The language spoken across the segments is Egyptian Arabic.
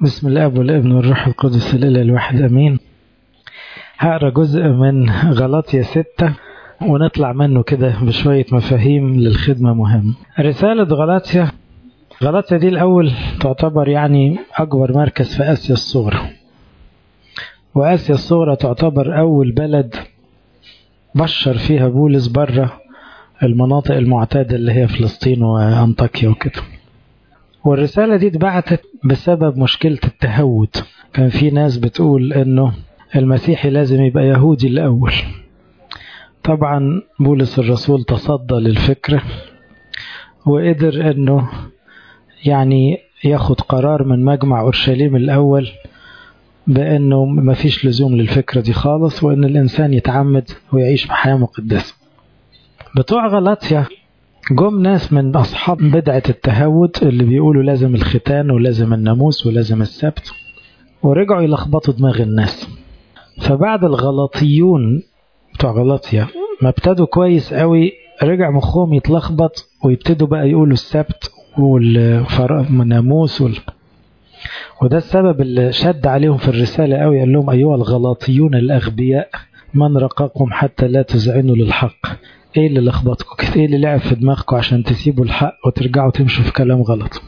بسم الاب والابن والروح القدس الاله الواحد امين هقرا جزء من غلطية ستة ونطلع منه كده بشوية مفاهيم للخدمة مهم رسالة غلطية غلطية دي الأول تعتبر يعني أكبر مركز في آسيا الصغرى وآسيا الصغرى تعتبر أول بلد بشر فيها بولس بره المناطق المعتادة اللي هي فلسطين وأنطاكيا وكده والرسالة دي اتبعتت بسبب مشكلة التهود كان في ناس بتقول انه المسيحي لازم يبقى يهودي الأول طبعا بولس الرسول تصدى للفكرة وقدر انه يعني ياخد قرار من مجمع أورشليم الأول بأنه مفيش لزوم للفكرة دي خالص وأن الإنسان يتعمد ويعيش بحياة مقدسة بتوع غلطيا جم ناس من أصحاب بدعة التهود اللي بيقولوا لازم الختان ولازم الناموس ولازم السبت ورجعوا يلخبطوا دماغ الناس فبعد الغلطيون بتوع غلطيا ما ابتدوا كويس قوي رجع مخهم يتلخبط ويبتدوا بقى يقولوا السبت والناموس وال... وده السبب اللي شد عليهم في الرسالة قوي قال لهم أيها الغلاطيون الأغبياء من رقاكم حتى لا تزعنوا للحق ايه اللي لخبطكم كده ايه اللي لعب في دماغكم عشان تسيبوا الحق وترجعوا تمشوا في كلام غلط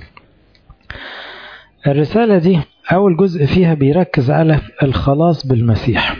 الرسالة دي أول جزء فيها بيركز على الخلاص بالمسيح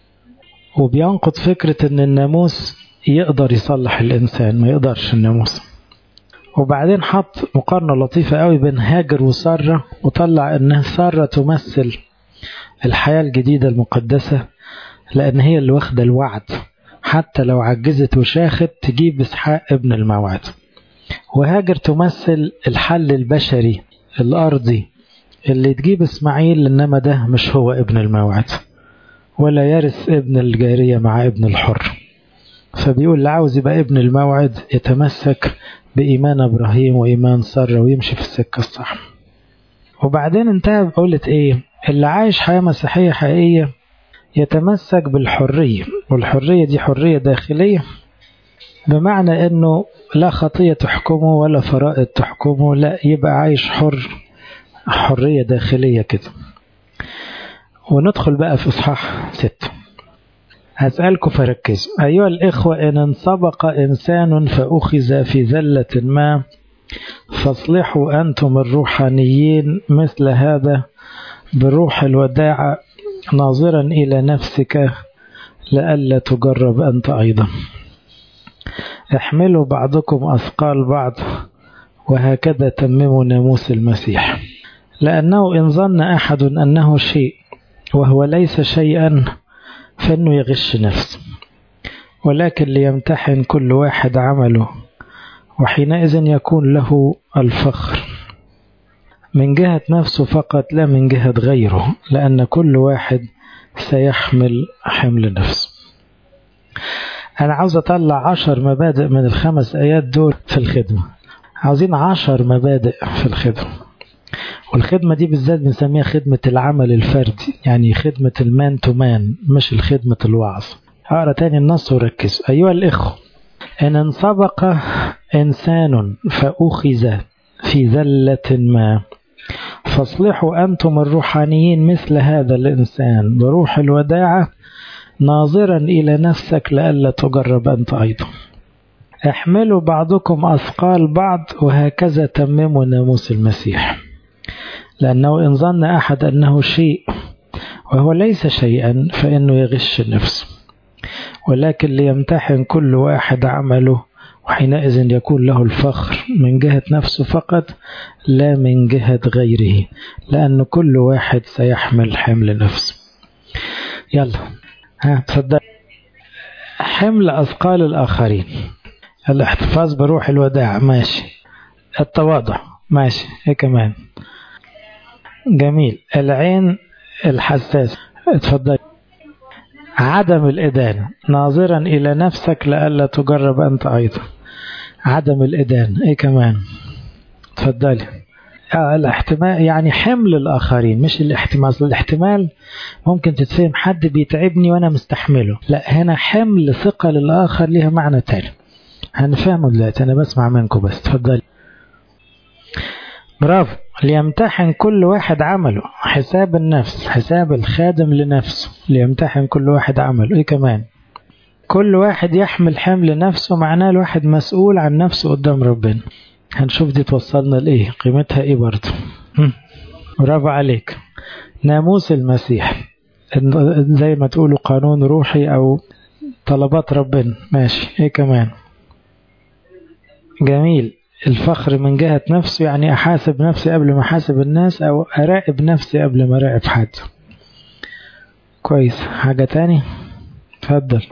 وبينقض فكرة أن الناموس يقدر يصلح الإنسان ما يقدرش الناموس وبعدين حط مقارنة لطيفة قوي بين هاجر وسارة وطلع أن سارة تمثل الحياة الجديدة المقدسة لأن هي اللي واخدة الوعد حتى لو عجزت وشاخت تجيب إسحاق ابن الموعد وهاجر تمثل الحل البشري الأرضي اللي تجيب إسماعيل إنما ده مش هو ابن الموعد ولا يرث ابن الجارية مع ابن الحر فبيقول اللي عاوز يبقى ابن الموعد يتمسك بإيمان إبراهيم وإيمان سارة ويمشي في السكة الصح وبعدين انتهى بقولة إيه اللي عايش حياة مسيحية حقيقية يتمسك بالحرية والحرية دي حرية داخلية بمعنى أنه لا خطية تحكمه ولا فرائض تحكمه لا يبقى عايش حر حرية داخلية كده وندخل بقى في إصحاح ستة هسألكم فركزوا أيها الإخوة إن انسبق إنسان فأخذ في ذلة ما فاصلحوا أنتم الروحانيين مثل هذا بروح الوداعة ناظرا إلى نفسك لئلا تجرب أنت أيضا احملوا بعضكم أثقال بعض وهكذا تمموا ناموس المسيح لأنه إن ظن أحد أنه شيء وهو ليس شيئا فإنه يغش نفسه ولكن ليمتحن كل واحد عمله وحينئذ يكون له الفخر من جهة نفسه فقط لا من جهة غيره لأن كل واحد سيحمل حمل نفسه أنا عاوز أطلع عشر مبادئ من الخمس آيات دول في الخدمة عاوزين عشر مبادئ في الخدمة والخدمة دي بالذات بنسميها خدمة العمل الفردي يعني خدمة المان تو مان مش الخدمة الوعظ أقرأ تاني النص وركز أيها الإخوة إن انسبق إنسان فأخذ في ذلة ما فاصلحوا أنتم الروحانيين مثل هذا الإنسان بروح الوداعة ناظرا إلى نفسك لئلا تجرب أنت أيضا احملوا بعضكم أثقال بعض وهكذا تمموا ناموس المسيح لأنه إن ظن أحد أنه شيء وهو ليس شيئا فإنه يغش نفسه ولكن ليمتحن كل واحد عمله وحينئذ يكون له الفخر من جهة نفسه فقط لا من جهة غيره لأن كل واحد سيحمل حمل نفسه يلا ها تصدق حمل أثقال الآخرين الاحتفاظ بروح الوداع ماشي التواضع ماشي ايه كمان جميل العين الحساس اتفضل عدم الإدانة ناظرا إلى نفسك لئلا تجرب أنت أيضا عدم الإدانة إيه كمان تفضلي آه الاحتمال يعني حمل الآخرين مش الاحتمال الاحتمال ممكن تتفهم حد بيتعبني وأنا مستحمله لا هنا حمل ثقة للآخر ليها معنى تاني هنفهمه دلوقتي أنا بسمع منكم بس تفضلي برافو ليمتحن كل واحد عمله حساب النفس حساب الخادم لنفسه ليمتحن كل واحد عمله ايه كمان كل واحد يحمل حمل نفسه معناه الواحد مسؤول عن نفسه قدام ربنا هنشوف دي توصلنا لايه قيمتها ايه برضه برافو عليك ناموس المسيح زي ما تقولوا قانون روحي او طلبات ربنا ماشي ايه كمان جميل الفخر من جهة نفسه يعني أحاسب نفسي قبل ما أحاسب الناس أو أراقب نفسي قبل ما أراقب حد كويس حاجة تاني تفضل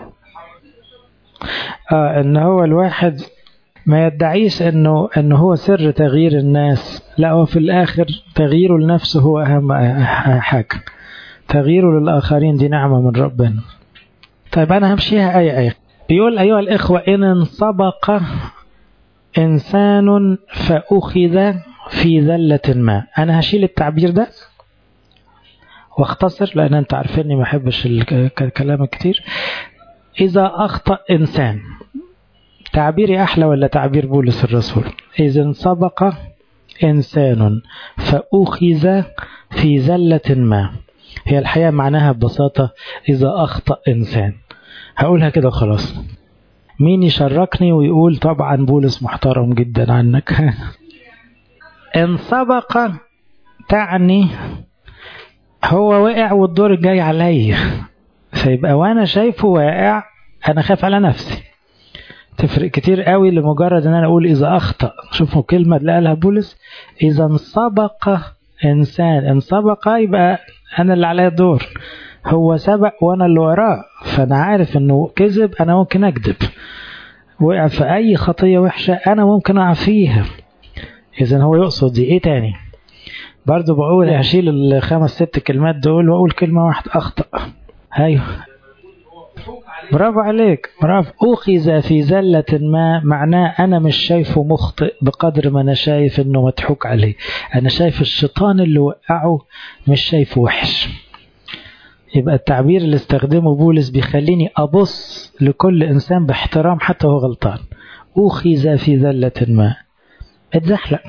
آه إن هو الواحد ما يدعيش إنه إنه هو سر تغيير الناس لا هو في الآخر تغييره لنفسه هو أهم حاجة تغييره للآخرين دي نعمة من ربنا طيب أنا همشيها أي أي بيقول أيها الإخوة إن انسبق إنسان فأخذ في ذلة ما أنا هشيل التعبير ده واختصر لأن أنت عارفيني ما أحبش الكلام كتير إذا أخطأ إنسان تعبيري أحلى ولا تعبير بولس الرسول إذا انسبق إنسان فأخذ في ذلة ما هي الحياة معناها ببساطة إذا أخطأ إنسان هقولها كده خلاص مين يشركني ويقول طبعا بولس محترم جدا عنك ان سبق تعني هو وقع والدور الجاي عليا فيبقى وانا شايفه واقع انا خايف على نفسي تفرق كتير قوي لمجرد ان انا اقول اذا اخطا شوفوا كلمه اللي قالها بولس اذا انسبق انسان انسبق يبقى انا اللي عليا الدور هو سبق وانا اللي وراه فانا عارف انه كذب انا ممكن اكذب وقع في اي خطيه وحشه انا ممكن اقع فيها اذا هو يقصد دي ايه تاني برضه بقول هشيل الخمس ست كلمات دول واقول كلمه واحده اخطا ايوه برافو عليك برافو أخذ في زلة ما معناه أنا مش شايفه مخطئ بقدر ما أنا شايف إنه مضحوك عليه أنا شايف الشيطان اللي وقعه مش شايفه وحش يبقى التعبير اللي استخدمه بولس بيخليني أبص لكل إنسان باحترام حتى هو غلطان أخذ في ذلة ما اتزحلق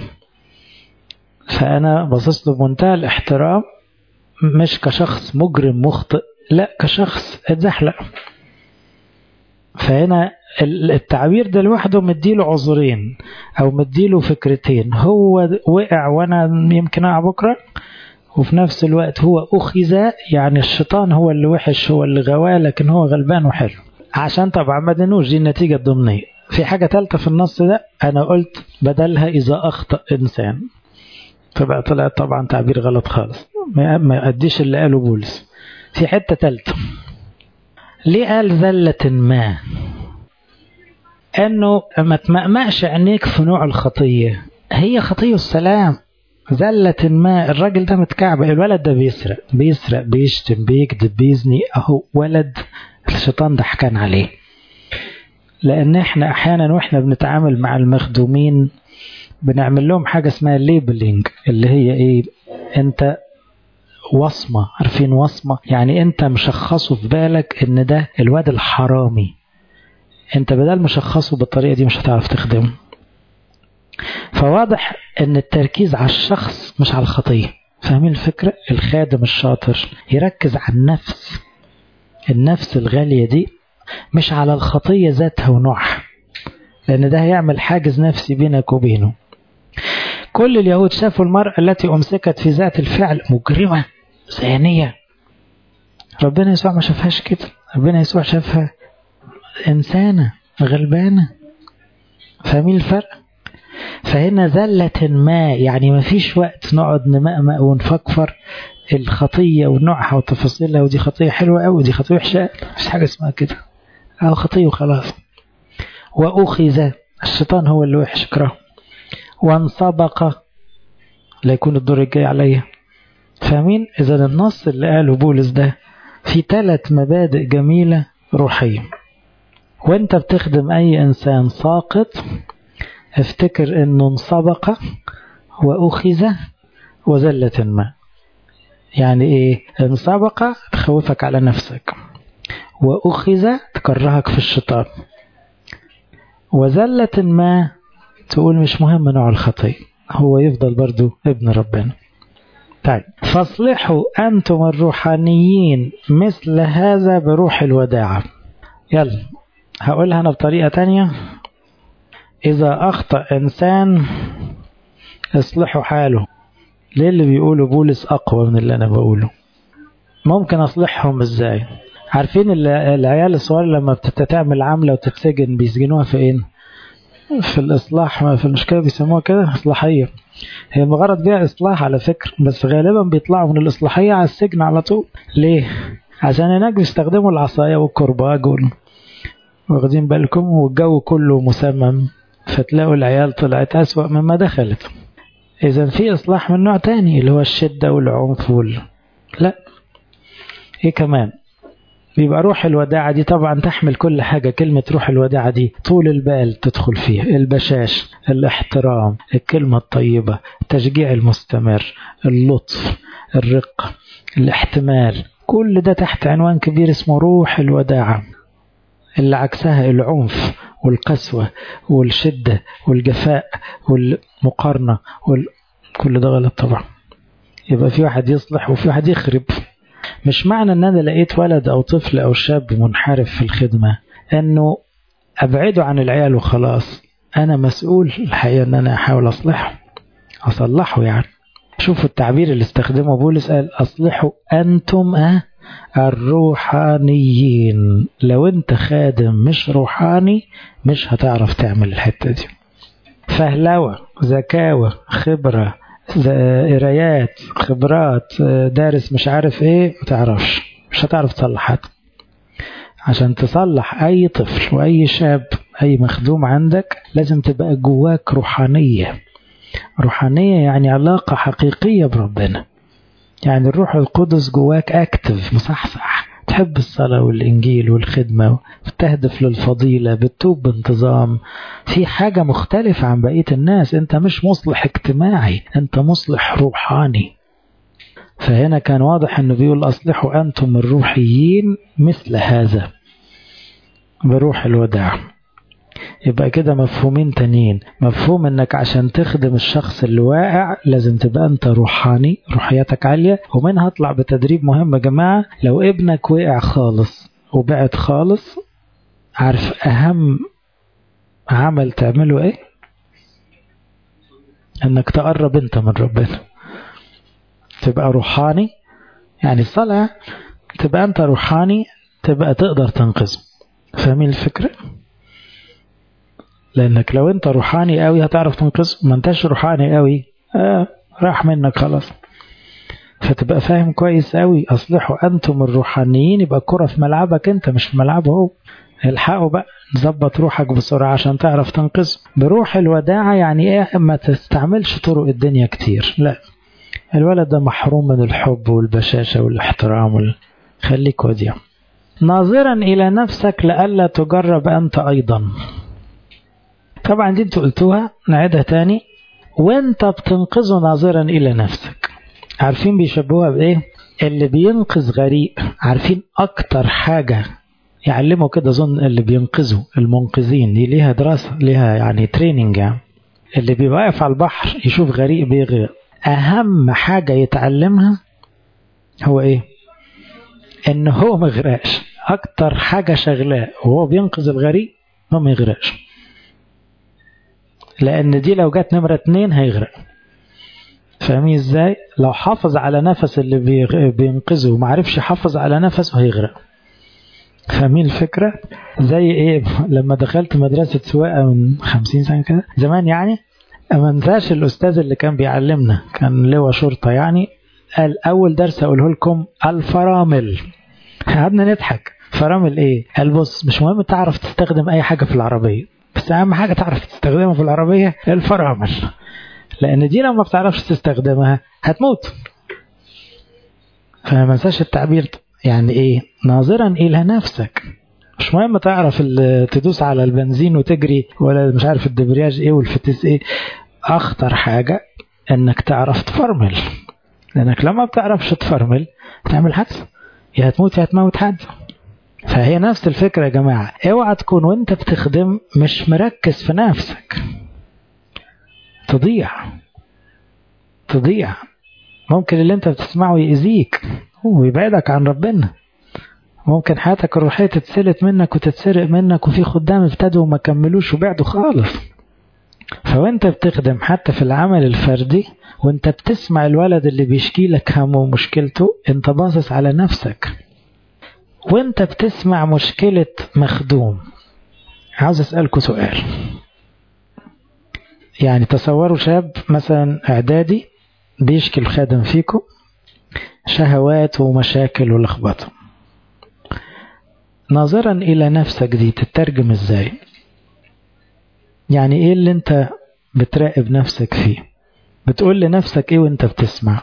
فأنا بصص له بمنتهى الاحترام مش كشخص مجرم مخطئ لا كشخص اتزحلق فهنا التعبير ده لوحده مديله عذرين او مديله فكرتين هو وقع وانا يمكن اقع بكره وفي نفس الوقت هو أخذ يعني الشيطان هو اللي وحش هو اللي غواه لكن هو غلبان وحلو عشان طبعا ما دنوش دي النتيجة الضمنية في حاجة ثالثة في النص ده أنا قلت بدلها إذا أخطأ إنسان فبقى طلعت طبعا تعبير غلط خالص ما يأديش اللي قاله بولس في حتة ثالثة ليه قال ذلة ما أنه ما تمأمأش عينيك في نوع الخطية هي خطية السلام زلة ما الراجل ده متكعب الولد ده بيسرق بيسرق بيشتم بيكذب بيزني اهو ولد الشيطان ده حكان عليه لان احنا احيانا واحنا بنتعامل مع المخدومين بنعمل لهم حاجة اسمها ليبلينج اللي هي ايه انت وصمة عارفين وصمة يعني انت مشخصه في بالك ان ده الواد الحرامي انت بدل مشخصه بالطريقة دي مش هتعرف تخدمه فواضح ان التركيز على الشخص مش على الخطية فاهمين الفكرة الخادم الشاطر يركز على النفس النفس الغالية دي مش على الخطية ذاتها ونوعها لأن ده هيعمل حاجز نفسي بينك وبينه كل اليهود شافوا المرأة التي أمسكت في ذات الفعل مجرمة زانية ربنا يسوع ما شافهاش كده ربنا يسوع شافها إنسانة غلبانة فاهمين الفرق فهنا ذلة ما يعني ما فيش وقت نقعد نمأمأ ونفكفر الخطية ونوعها وتفاصيلها ودي خطية حلوة أوي ودي خطية وحشة مفيش حاجة اسمها كده أو خطية وخلاص وأخذ الشيطان هو اللي وحش كره وانسبق لا يكون الدور الجاي عليا فاهمين إذا النص اللي قاله بولس ده في ثلاث مبادئ جميلة روحية وانت بتخدم أي إنسان ساقط افتكر انه انسبق واخذ وزلة ما يعني ايه انسبق تخوفك على نفسك واخذ تكرهك في الشيطان وزلة ما تقول مش مهم نوع الخطية هو يفضل برضو ابن ربنا طيب فاصلحوا أنتم الروحانيين مثل هذا بروح الوداعة يلا هقولها أنا بطريقة تانية إذا أخطأ إنسان اصلحوا حاله ليه اللي بيقولوا بولس أقوى من اللي أنا بقوله ممكن أصلحهم إزاي عارفين العيال الصغار لما بتتعمل عاملة وتتسجن بيسجنوها في إيه في الإصلاح في المشكلة بيسموها كده إصلاحية هي بغرض بيها إصلاح على فكرة بس غالبا بيطلعوا من الإصلاحية على السجن على طول ليه عشان هناك بيستخدموا العصاية والكرباج وال... واخدين بالكم والجو كله مسمم فتلاقوا العيال طلعت أسوأ مما دخلت إذا في إصلاح من نوع تاني اللي هو الشدة والعنف وال... لا إيه كمان بيبقى روح الوداعة دي طبعا تحمل كل حاجة كلمة روح الوداعة دي طول البال تدخل فيها البشاش الاحترام الكلمة الطيبة التشجيع المستمر اللطف الرقة الاحتمال كل ده تحت عنوان كبير اسمه روح الوداعة اللي عكسها العنف والقسوة والشدة والجفاء والمقارنة وال... كل ده غلط طبعا يبقى في واحد يصلح وفي واحد يخرب مش معنى ان انا لقيت ولد او طفل او شاب منحرف في الخدمة انه ابعده عن العيال وخلاص انا مسؤول الحقيقة ان انا احاول اصلحه اصلحه يعني شوفوا التعبير اللي استخدمه بولس قال اصلحوا انتم أه الروحانيين لو انت خادم مش روحاني مش هتعرف تعمل الحتة دي فهلوة ذكاوة خبرة قرايات خبرات دارس مش عارف ايه ما تعرفش مش هتعرف تصلح حد عشان تصلح اي طفل واي شاب اي مخدوم عندك لازم تبقى جواك روحانية روحانية يعني علاقة حقيقية بربنا يعني الروح القدس جواك اكتف مصحصح تحب الصلاة والإنجيل والخدمة بتهدف للفضيلة بتتوب بانتظام في حاجة مختلفة عن بقية الناس أنت مش مصلح اجتماعي أنت مصلح روحاني فهنا كان واضح أنه بيقول أصلحوا أنتم الروحيين مثل هذا بروح الوداع يبقى كده مفهومين تانيين مفهوم انك عشان تخدم الشخص اللي واقع لازم تبقى انت روحاني روحياتك عالية ومنها اطلع بتدريب مهم يا جماعة لو ابنك وقع خالص وبعد خالص عارف اهم عمل تعمله ايه انك تقرب انت من ربنا تبقى روحاني يعني الصلاة تبقى انت روحاني تبقى تقدر تنقذه فاهمين الفكره لانك لو انت روحاني قوي هتعرف تنقذه ما انتش روحاني قوي آه راح منك خلاص فتبقى فاهم كويس قوي اصلحوا انتم الروحانيين يبقى الكره في ملعبك انت مش في ملعبه هو الحقوا بقى ظبط روحك بسرعة عشان تعرف تنقذه بروح الوداعة يعني ايه ما تستعملش طرق الدنيا كتير لا الولد ده محروم من الحب والبشاشة والاحترام وال... خليك وديع ناظرا إلى نفسك لئلا تجرب أنت أيضا طبعا دي انتوا قلتوها نعيدها تاني وانت بتنقذه ناظرا الى نفسك عارفين بيشبهوها بايه اللي بينقذ غريق عارفين اكتر حاجة يعلموا كده ظن اللي بينقذوا المنقذين دي ليها دراسة ليها يعني تريننج يعني اللي بيبقى واقف على البحر يشوف غريق بيغرق اهم حاجة يتعلمها هو ايه ان هو ما يغرقش اكتر حاجة شغلاه وهو بينقذ الغريق هو ما يغرقش لان دي لو جت نمرة اتنين هيغرق فاهمين ازاي لو حافظ على نفس اللي بينقذه وما عرفش يحافظ على نفسه هيغرق فاهمين الفكرة زي ايه لما دخلت مدرسة سواقة من خمسين سنة كده زمان يعني ما انساش الاستاذ اللي كان بيعلمنا كان لواء شرطة يعني قال اول درس اقوله لكم الفرامل قعدنا نضحك فرامل ايه قال بص مش مهم تعرف تستخدم اي حاجة في العربية بس اهم حاجة تعرف تستخدمها في العربية الفرامل لان دي لو ما بتعرفش تستخدمها هتموت فما انساش التعبير يعني ايه ناظرا الى نفسك مش مهم تعرف تدوس على البنزين وتجري ولا مش عارف الدبرياج ايه والفتيس ايه اخطر حاجة انك تعرف تفرمل لانك لما بتعرفش تفرمل تعمل حادثة يا هتموت يا هتموت حد فهي نفس الفكرة يا جماعة اوعى تكون وانت بتخدم مش مركز في نفسك تضيع تضيع ممكن اللي انت بتسمعه يأذيك ويبعدك عن ربنا ممكن حياتك الروحية تتسلت منك وتتسرق منك وفي خدام ابتدوا وما كملوش وبعدوا خالص فوانت بتخدم حتى في العمل الفردي وانت بتسمع الولد اللي بيشكي لك همه ومشكلته انت باصص على نفسك وانت بتسمع مشكلة مخدوم عاوز اسألكوا سؤال يعني تصوروا شاب مثلا اعدادي بيشكي الخادم فيكم شهوات ومشاكل ولخبطه ناظرا الى نفسك دي تترجم ازاي يعني ايه اللي انت بتراقب نفسك فيه بتقول لنفسك ايه وانت بتسمع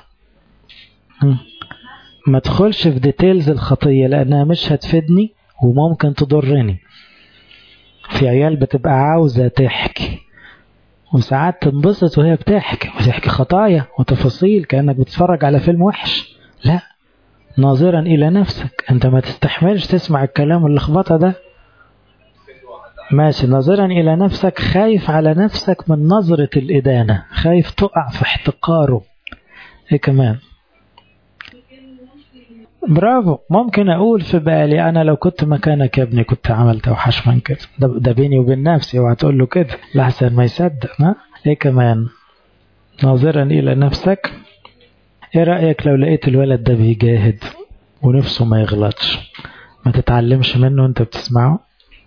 ما تدخلش في ديتيلز الخطية لانها مش هتفيدني وممكن تضرني في عيال بتبقى عاوزة تحكي وساعات تنبسط وهي بتحكي وتحكي خطايا وتفاصيل كأنك بتتفرج على فيلم وحش لا ناظرا إلى نفسك أنت ما تستحملش تسمع الكلام اللخبطة ده ماشي ناظرا إلى نفسك خايف على نفسك من نظرة الإدانة خايف تقع في احتقاره إيه كمان برافو ممكن أقول في بالي أنا لو كنت مكانك يا ابني كنت عملت أوحش من كده ده, ده بيني وبين نفسي وهتقول له كده لحسن ما يصدق ها إيه كمان ناظرا إلى نفسك إيه رأيك لو لقيت الولد ده بيجاهد ونفسه ما يغلطش ما تتعلمش منه وانت بتسمعه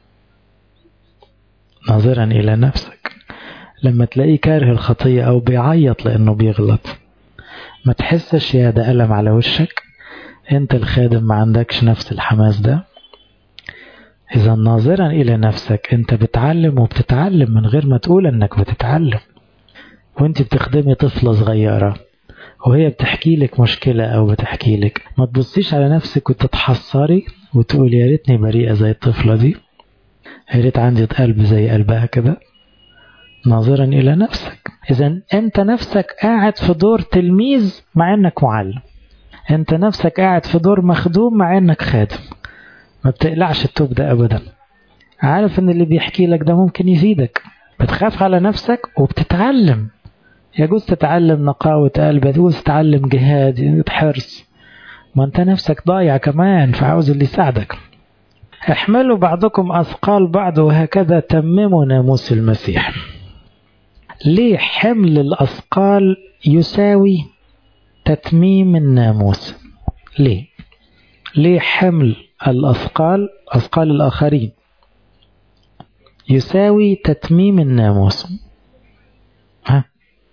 ناظرا إلى نفسك لما تلاقيه كاره الخطية أو بيعيط لأنه بيغلط ما تحسش يا ده ألم على وشك انت الخادم ما عندكش نفس الحماس ده إذا ناظرا إلى نفسك أنت بتعلم وبتتعلم من غير ما تقول أنك بتتعلم وأنت بتخدمي طفلة صغيرة وهي بتحكي لك مشكلة أو بتحكي لك ما تبصيش على نفسك وتتحسري وتقول يا ريتني بريئة زي الطفلة دي يا ريت عندي قلب زي قلبها كده ناظرا إلى نفسك إذا أنت نفسك قاعد في دور تلميذ مع أنك معلم أنت نفسك قاعد في دور مخدوم مع أنك خادم ما بتقلعش التوب ده أبدا عارف أن اللي بيحكي لك ده ممكن يفيدك بتخاف على نفسك وبتتعلم يجوز تتعلم نقاوة قلب يجوز تتعلم جهاد حرص ما أنت نفسك ضايع كمان فعاوز اللي يساعدك احملوا بعضكم أثقال بعض وهكذا تمموا ناموس المسيح ليه حمل الأثقال يساوي تتميم الناموس ليه ليه حمل الأثقال أثقال الآخرين يساوي تتميم الناموس ها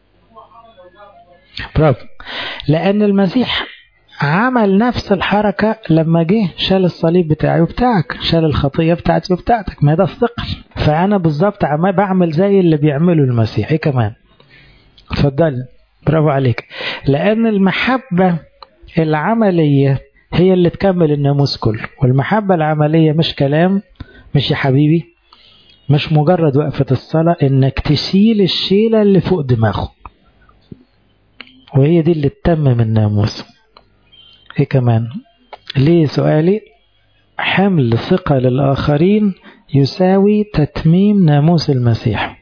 برافو لأن المسيح عمل نفس الحركة لما جه شال الصليب بتاعي وبتاعك شال الخطية بتاعتي وبتاعتك ما ده الثقل فأنا بالظبط بعمل زي اللي بيعمله المسيح إيه كمان اتفضل برافو عليك لأن المحبة العملية هي اللي تكمل الناموس كله والمحبة العملية مش كلام مش يا حبيبي مش مجرد وقفة الصلاة انك تشيل الشيلة اللي فوق دماغه وهي دي اللي تتمم الناموس ايه كمان ليه سؤالي حمل ثقة للآخرين يساوي تتميم ناموس المسيح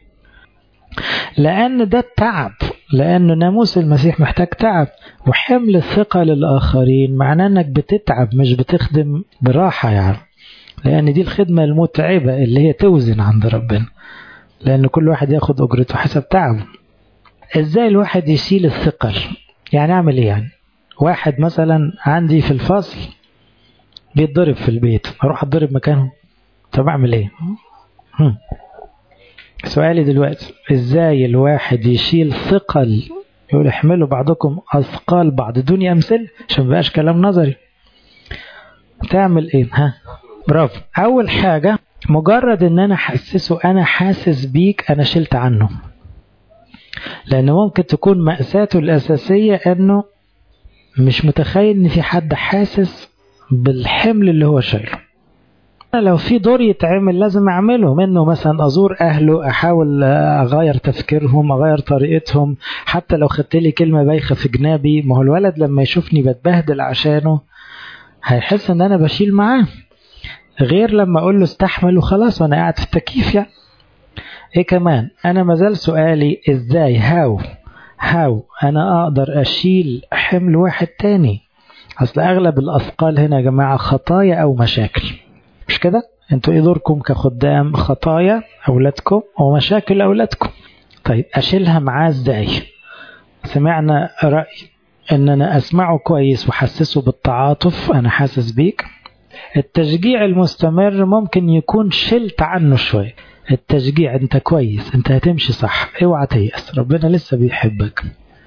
لأن ده التعب لأن ناموس المسيح محتاج تعب وحمل الثقة للآخرين معناه أنك بتتعب مش بتخدم براحة يعني لأن دي الخدمة المتعبة اللي هي توزن عند ربنا لأن كل واحد ياخد أجرته حسب تعبه إزاي الواحد يشيل الثقل يعني أعمل إيه يعني واحد مثلا عندي في الفصل بيتضرب في البيت أروح أتضرب مكانه طب أعمل إيه هم. سؤالي دلوقتي ازاي الواحد يشيل ثقل يقول احملوا بعضكم اثقال بعض دون امثل عشان مبقاش كلام نظري تعمل ايه ها برافو اول حاجة مجرد ان انا حسسه انا حاسس بيك انا شلت عنه لان ممكن تكون مأساته الاساسية انه مش متخيل ان في حد حاسس بالحمل اللي هو شايله لو في دور يتعمل لازم اعمله منه مثلا ازور اهله احاول اغير تفكيرهم اغير طريقتهم حتى لو خدت لي كلمه بايخه في جنابي ما هو الولد لما يشوفني بتبهدل عشانه هيحس ان انا بشيل معاه غير لما اقول له استحمل وخلاص وانا قاعد في التكييف يعني ايه كمان انا مازال سؤالي ازاي هاو هاو أنا أقدر أشيل حمل واحد تاني أصل أغلب الأثقال هنا يا جماعة خطايا أو مشاكل مش كده؟ أنتوا إيه دوركم كخدام خطايا أولادكم ومشاكل أولادكم طيب أشيلها معاه إزاي؟ سمعنا رأي ان انا اسمعه كويس وحسسه بالتعاطف انا حاسس بيك التشجيع المستمر ممكن يكون شلت عنه شوية التشجيع انت كويس انت هتمشي صح اوعى تيأس ربنا لسه بيحبك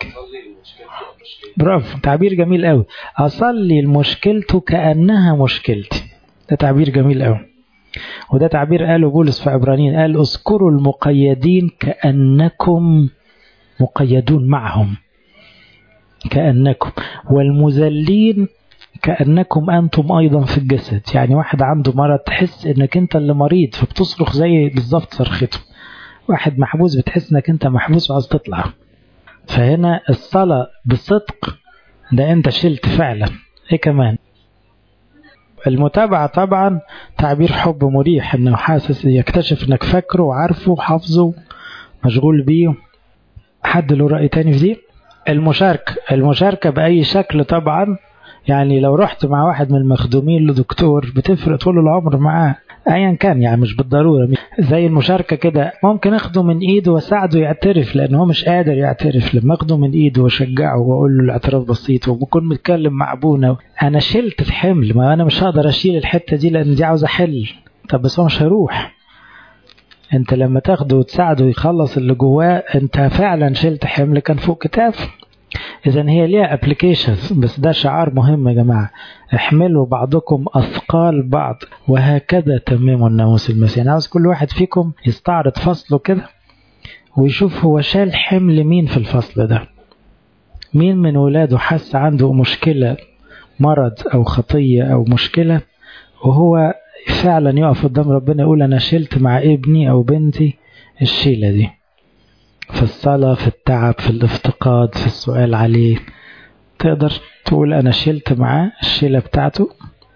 برافو تعبير جميل قوي اصلي لمشكلته كانها مشكلتي ده تعبير جميل قوي وده تعبير قاله بولس في عبرانيين قال اذكروا المقيدين كانكم مقيدون معهم كأنكم والمذلين كأنكم أنتم أيضا في الجسد يعني واحد عنده مرض تحس إنك أنت اللي مريض فبتصرخ زي بالظبط صرخته واحد محبوس بتحس إنك أنت محبوس وعايز تطلع فهنا الصلاة بصدق ده أنت شلت فعلا إيه كمان المتابعة طبعا تعبير حب مريح إنه حاسس يكتشف إنك فاكره وعارفه وحافظه مشغول بيه حد له رأي تاني في دي المشاركة المشاركة بأي شكل طبعا يعني لو رحت مع واحد من المخدومين لدكتور بتفرق طول العمر معاه ايا كان يعني مش بالضروره زي المشاركه كده ممكن اخده من ايده واساعده يعترف لان هو مش قادر يعترف لما اخده من ايده واشجعه واقول له الاعتراف بسيط وبكون متكلم مع ابونا انا شلت الحمل ما انا مش هقدر اشيل الحته دي لان دي عاوز احل طب بس هو مش هيروح انت لما تاخده وتساعده يخلص اللي جواه انت فعلا شلت حمل كان فوق كتافه اذا هي ليها ابلكيشنز بس ده شعار مهم يا جماعه احملوا بعضكم اثقال بعض وهكذا تمموا الناموس المسيح انا عاوز كل واحد فيكم يستعرض فصله كده ويشوف هو شال حمل مين في الفصل ده مين من ولاده حس عنده مشكله مرض او خطيه او مشكله وهو فعلا يقف قدام ربنا يقول انا شلت مع ابني او بنتي الشيله دي في الصلاة في التعب في الافتقاد في السؤال عليه تقدر تقول أنا شلت معاه الشيلة بتاعته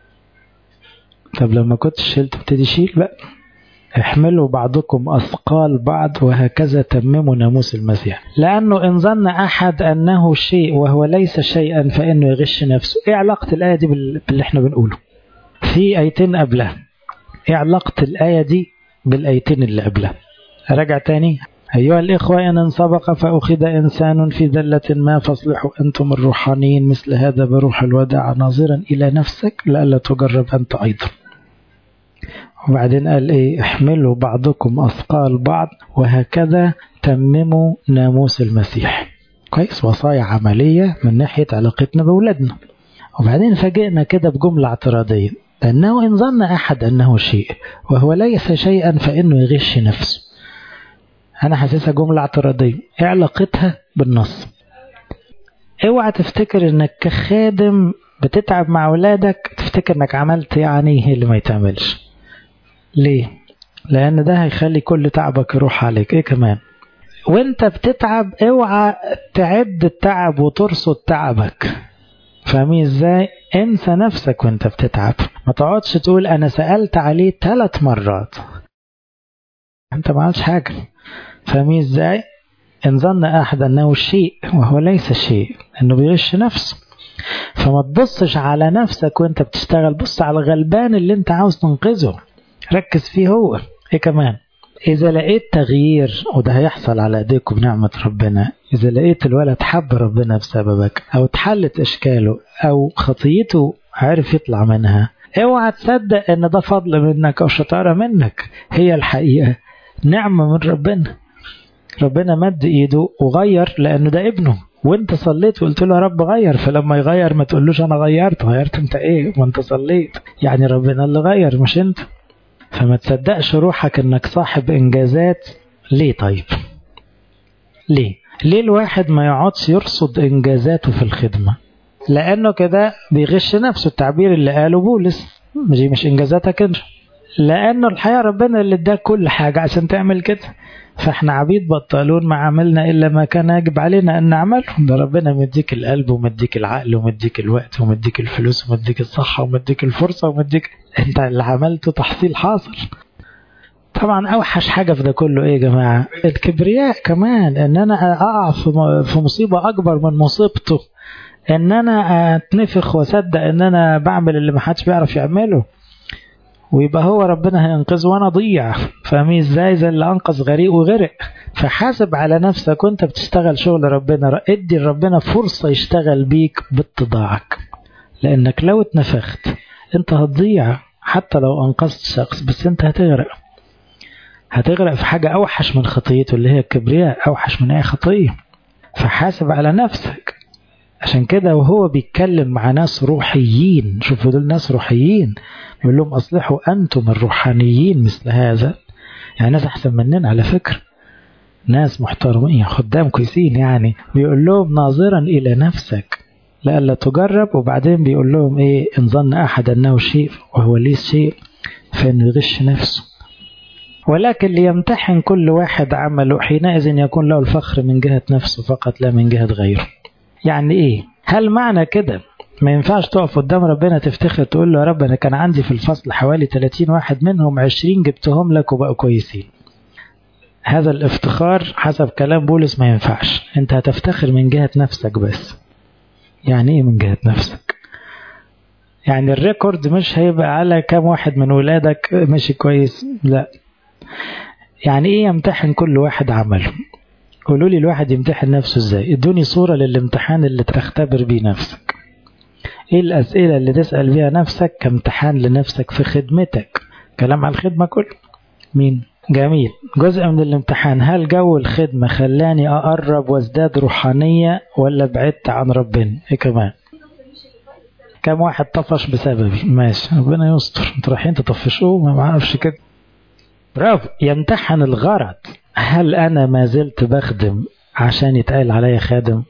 طب لما كنت شلت ابتدي شيل بقى احملوا بعضكم أثقال بعض وهكذا تمموا ناموس المسيح لأنه إن ظن أحد أنه شيء وهو ليس شيئا فإنه يغش نفسه إيه علاقة الآية دي باللي احنا بنقوله في آيتين قبلها إيه علاقة الآية دي بالآيتين اللي قبلها راجع تاني أيها الإخوة إن سبق فأخذ إنسان في ذلة ما فاصلحوا أنتم الروحانيين مثل هذا بروح الوداع ناظرا إلى نفسك لئلا تجرب أنت أيضا وبعدين قال إيه احملوا بعضكم أثقال بعض وهكذا تمموا ناموس المسيح كويس وصايا عملية من ناحية علاقتنا بأولادنا وبعدين فاجئنا كده بجملة اعتراضية أنه إن ظن أحد أنه شيء وهو ليس شيئا فإنه يغش نفسه أنا حاسسها جملة اعتراضية إيه علاقتها بالنص اوعى تفتكر انك كخادم بتتعب مع اولادك تفتكر انك عملت يعني اللي ما يتعملش ليه لان ده هيخلي كل تعبك يروح عليك ايه كمان وانت بتتعب اوعى تعد التعب وترصد تعبك فاهمين ازاي انسى نفسك وانت بتتعب ما تقعدش تقول انا سألت عليه ثلاث مرات انت ما عملتش حاجة فاهمين ازاي ان ظن احد انه شيء وهو ليس شيء انه بيغش نفسه فما تبصش على نفسك وانت بتشتغل بص على الغلبان اللي انت عاوز تنقذه ركز فيه هو ايه كمان اذا لقيت تغيير وده هيحصل على ايديكم بنعمة ربنا اذا لقيت الولد حب ربنا بسببك او اتحلت اشكاله او خطيته عرف يطلع منها اوعى تصدق ان ده فضل منك او شطارة منك هي الحقيقة نعمة من ربنا ربنا مد ايده وغير لانه ده ابنه وانت صليت وقلت له يا رب غير فلما يغير ما تقولوش انا غيرت غيرت انت ايه وانت صليت يعني ربنا اللي غير مش انت فما تصدقش روحك انك صاحب انجازات ليه طيب ليه ليه الواحد ما يقعدش يرصد انجازاته في الخدمة لانه كده بيغش نفسه التعبير اللي قاله بولس دي مش انجازاتك انت لانه الحقيقة ربنا اللي اداك كل حاجة عشان تعمل كده فاحنا عبيد بطلون ما عملنا الا ما كان يجب علينا ان نعمله ده ربنا مديك القلب ومديك العقل ومديك الوقت ومديك الفلوس ومديك الصحة ومديك الفرصة ومديك انت اللي عملته تحصيل حاصل طبعا اوحش حاجة في ده كله ايه يا جماعة الكبرياء كمان ان انا اقع في مصيبة اكبر من مصيبته ان انا اتنفخ واصدق ان انا بعمل اللي محدش بيعرف يعمله ويبقى هو ربنا هينقذه وانا ضيع فاهمين ازاي زي اللي انقذ غريق وغرق فحاسب على نفسك وانت بتشتغل شغل ربنا ادي لربنا فرصة يشتغل بيك باتضاعك لانك لو اتنفخت انت هتضيع حتى لو انقذت شخص بس انت هتغرق هتغرق في حاجة اوحش من خطيته اللي هي الكبرياء اوحش من اي خطية فحاسب على نفسك عشان كده وهو بيتكلم مع ناس روحيين شوفوا دول ناس روحيين يقول لهم أصلحوا أنتم الروحانيين مثل هذا يعني ناس أحسن مننا على فكرة ناس محترمين خدام كويسين يعني بيقول لهم ناظرا إلى نفسك لألا تجرب وبعدين بيقول لهم إيه إن ظن أحد أنه شيء وهو ليس شيء فإنه يغش نفسه ولكن ليمتحن كل واحد عمله حينئذ يكون له الفخر من جهة نفسه فقط لا من جهة غيره يعني ايه هل معنى كده ما ينفعش تقف قدام ربنا تفتخر تقول له يا رب انا كان عندي في الفصل حوالي 30 واحد منهم 20 جبتهم لك وبقوا كويسين هذا الافتخار حسب كلام بولس ما ينفعش انت هتفتخر من جهة نفسك بس يعني ايه من جهة نفسك يعني الريكورد مش هيبقى على كام واحد من ولادك ماشي كويس لا يعني ايه يمتحن كل واحد عمله قولوا لي الواحد يمتحن نفسه ازاي ادوني صورة للامتحان اللي تختبر بيه نفسك ايه الاسئلة اللي تسأل بيها نفسك كامتحان لنفسك في خدمتك كلام على الخدمة كله مين جميل جزء من الامتحان هل جو الخدمة خلاني اقرب وازداد روحانية ولا بعدت عن ربنا ايه كمان كم واحد طفش بسببي ماشي ربنا يستر انتوا رايحين تطفشوه ما اعرفش كده برافو يمتحن الغرض هل أنا ما زلت بخدم عشان يتقال عليا خادم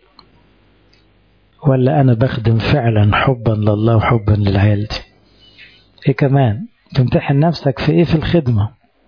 ولا أنا بخدم فعلا حبا لله وحبا للعيال دي إيه كمان تمتحن نفسك في إيه في الخدمة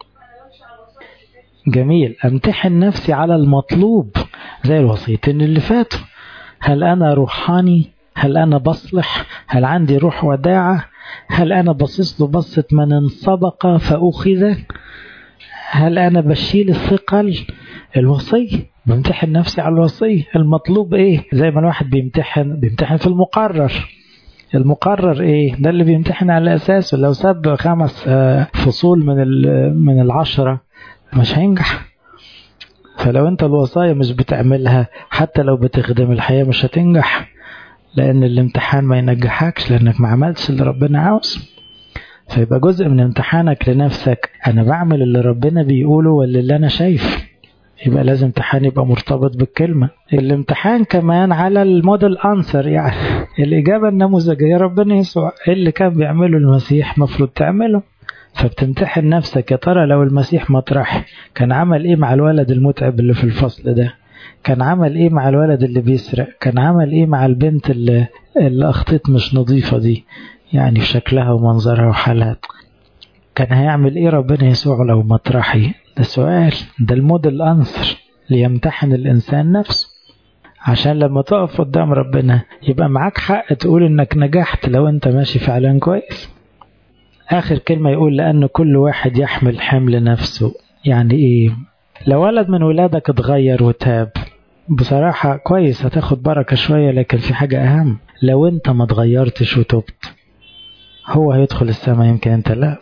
جميل أمتحن نفسي على المطلوب زي الوصيتين اللي فاتوا هل أنا روحاني هل أنا بصلح هل عندي روح وداعة هل أنا بصص له بصة من انسبق فأخذ هل أنا بشيل الثقل الوصية بمتحن نفسي على الوصية المطلوب إيه زي ما الواحد بيمتحن بيمتحن في المقرر المقرر إيه ده اللي بيمتحن على أساسه لو ساب خمس فصول من من العشرة مش هينجح فلو أنت الوصايا مش بتعملها حتى لو بتخدم الحياة مش هتنجح لأن الامتحان ما ينجحكش لأنك ما عملتش اللي ربنا عاوز فيبقى جزء من امتحانك لنفسك أنا بعمل اللي ربنا بيقوله ولا اللي أنا شايف يبقى لازم امتحان يبقى مرتبط بالكلمة الامتحان كمان على الموديل أنسر يعني الإجابة النموذجية ربنا يسوع اللي كان بيعمله المسيح مفروض تعمله فبتمتحن نفسك يا ترى لو المسيح مطرح كان عمل ايه مع الولد المتعب اللي في الفصل ده كان عمل ايه مع الولد اللي بيسرق كان عمل ايه مع البنت اللي, اللي اخطيت مش نظيفة دي يعني في شكلها ومنظرها وحالها كان هيعمل ايه ربنا يسوع لو مطرحي ده سؤال ده الموديل انسر ليمتحن الانسان نفسه عشان لما تقف قدام ربنا يبقى معاك حق تقول انك نجحت لو انت ماشي فعلا كويس اخر كلمة يقول لان كل واحد يحمل حمل نفسه يعني ايه لو ولد من ولادك اتغير وتاب بصراحة كويس هتاخد بركة شوية لكن في حاجة أهم لو أنت ما اتغيرتش وتبت هو هيدخل السماء يمكن أنت لا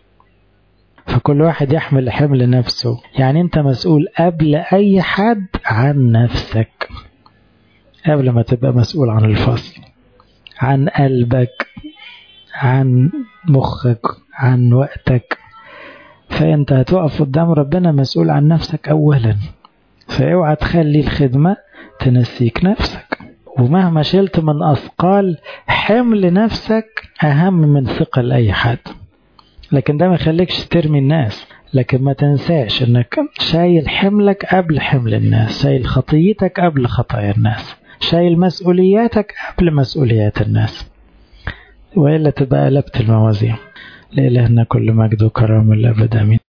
فكل واحد يحمل حمل نفسه يعني أنت مسؤول قبل أي حد عن نفسك قبل ما تبقى مسؤول عن الفصل عن قلبك عن مخك عن وقتك فأنت هتقف قدام ربنا مسؤول عن نفسك أولا فاوعى تخلي الخدمة تنسيك نفسك ومهما شلت من أثقال حمل نفسك أهم من ثقل أي حد لكن ده ما يخليكش ترمي الناس لكن ما تنساش انك شايل حملك قبل حمل الناس شايل خطيتك قبل خطايا الناس شايل مسؤولياتك قبل مسؤوليات الناس وإلا تبقى قلبت الموازين لإلهنا كل مجد وكرم الأبد آمين